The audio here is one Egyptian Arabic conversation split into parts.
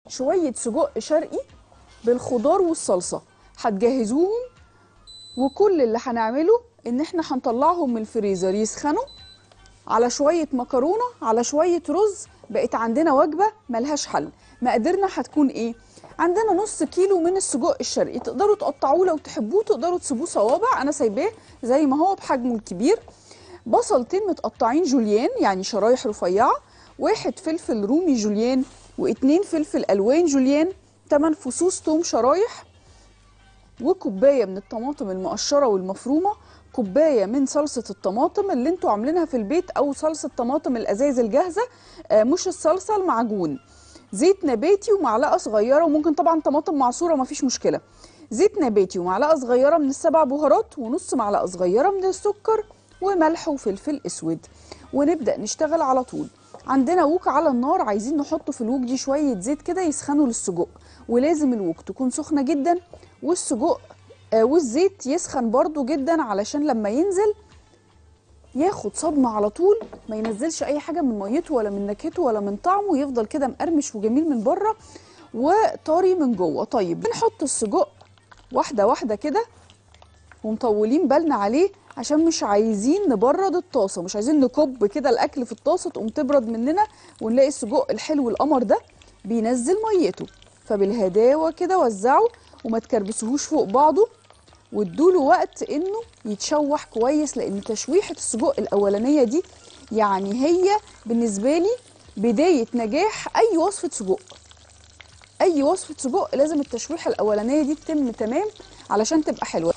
شوية سجق شرقي بالخضار والصلصة هتجهزوهم وكل اللي هنعمله ان احنا هنطلعهم من الفريزر يسخنوا على شوية مكرونة على شوية رز بقت عندنا وجبة ملهاش حل مقاديرنا هتكون ايه عندنا نص كيلو من السجق الشرقي تقدروا تقطعوه لو تحبوه تقدروا تسيبوه صوابع انا سايباه زي ما هو بحجمه الكبير بصلتين متقطعين جوليان يعني شرايح رفيعة واحد فلفل رومي جوليان واتنين فلفل الوان جوليان تمن فصوص توم شرايح وكوبايه من الطماطم المقشره والمفرومه كوبايه من صلصه الطماطم اللي انتوا عاملينها في البيت او صلصه طماطم الازايز الجاهزه آه، مش الصلصه المعجون زيت نباتي ومعلقه صغيره وممكن طبعا طماطم معصوره مفيش مشكله زيت نباتي ومعلقه صغيره من السبع بهارات ونص معلقه صغيره من السكر وملح وفلفل اسود ونبدا نشتغل على طول عندنا ووك على النار عايزين نحط في الووك دي شويه زيت كده يسخنوا للسجق ولازم الووك تكون سخنه جدا والسجق آه، والزيت يسخن برضو جدا علشان لما ينزل ياخد صدمه على طول ما ينزلش اي حاجه من ميته ولا من نكهته ولا من طعمه يفضل كده مقرمش وجميل من بره وطري من جوه طيب بنحط السجق واحده واحده كده ومطولين بالنا عليه عشان مش عايزين نبرد الطاسه مش عايزين نكب كده الاكل في الطاسه تقوم تبرد مننا ونلاقي السجق الحلو القمر ده بينزل ميته فبالهداوه كده وزعه وما تكربسوهوش فوق بعضه وادوله وقت انه يتشوح كويس لان تشويحه السجق الاولانيه دي يعني هي بالنسبه لي بدايه نجاح اي وصفه سجق اي وصفه سجق لازم التشويحه الاولانيه دي تتم تمام علشان تبقى حلوه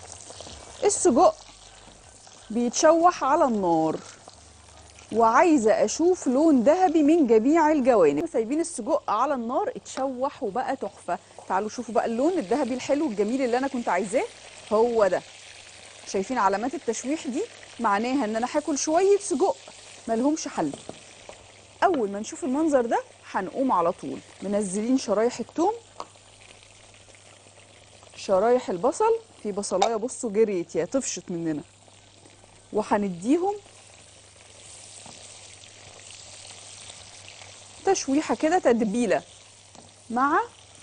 السجق بيتشوح على النار وعايزه اشوف لون ذهبي من جميع الجوانب سايبين السجق على النار اتشوح وبقى تحفه تعالوا شوفوا بقى اللون الذهبي الحلو الجميل اللي انا كنت عايزاه هو ده شايفين علامات التشويح دي معناها ان انا هاكل شويه سجق ملهمش حل اول ما نشوف المنظر ده هنقوم على طول منزلين شرايح التوم شرايح البصل في بصلايه بصوا جريت يا طفشت مننا وهنديهم تشويحه كده تتبيله مع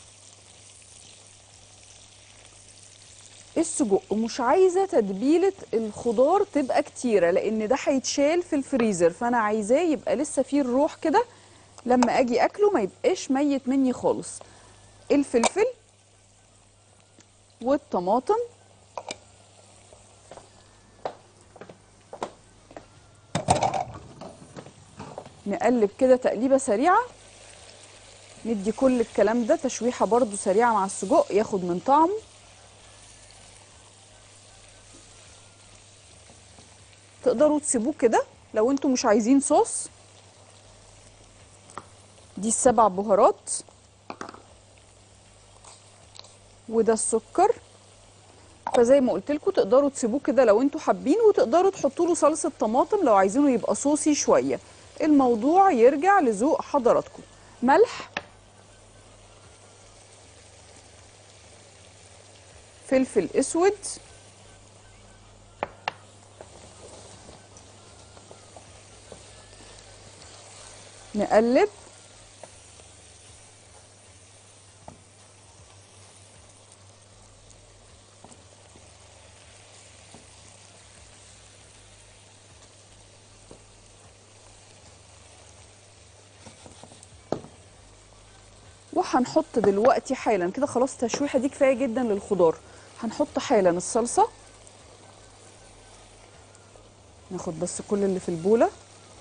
السجق مش عايزه تتبيله الخضار تبقى كتيره لان ده هيتشال في الفريزر فانا عايزاه يبقى لسه فيه الروح كده لما اجي اكله ما يبقاش ميت مني خالص الفلفل والطماطم نقلب كده تقليبه سريعه ندي كل الكلام ده تشويحه برضو سريعه مع السجق ياخد من طعمه تقدروا تسيبوه كده لو انتوا مش عايزين صوص دي السبع بهارات وده السكر فزي ما قلت لكم تقدروا تسيبوه كده لو انتوا حابين وتقدروا تحطوا له صلصه طماطم لو عايزينه يبقى صوصي شويه الموضوع يرجع لذوق حضراتكم ملح فلفل اسود نقلب وهنحط دلوقتي حالا كده خلاص التشويحه دي كفايه جدا للخضار هنحط حالا الصلصه ناخد بس كل اللي في البوله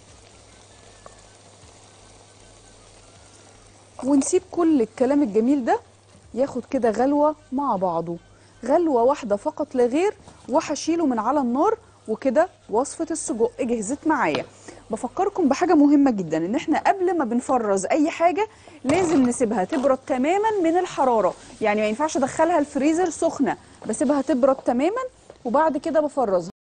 ونسيب كل الكلام الجميل ده ياخد كده غلوه مع بعضه غلوه واحده فقط لا غير وهشيله من على النار وكده وصفه السجق جهزت معايا بفكركم بحاجه مهمه جدا ان احنا قبل ما بنفرز اي حاجه لازم نسيبها تبرد تماما من الحراره يعني ما ينفعش ادخلها الفريزر سخنه بسيبها تبرد تماما وبعد كده بفرزها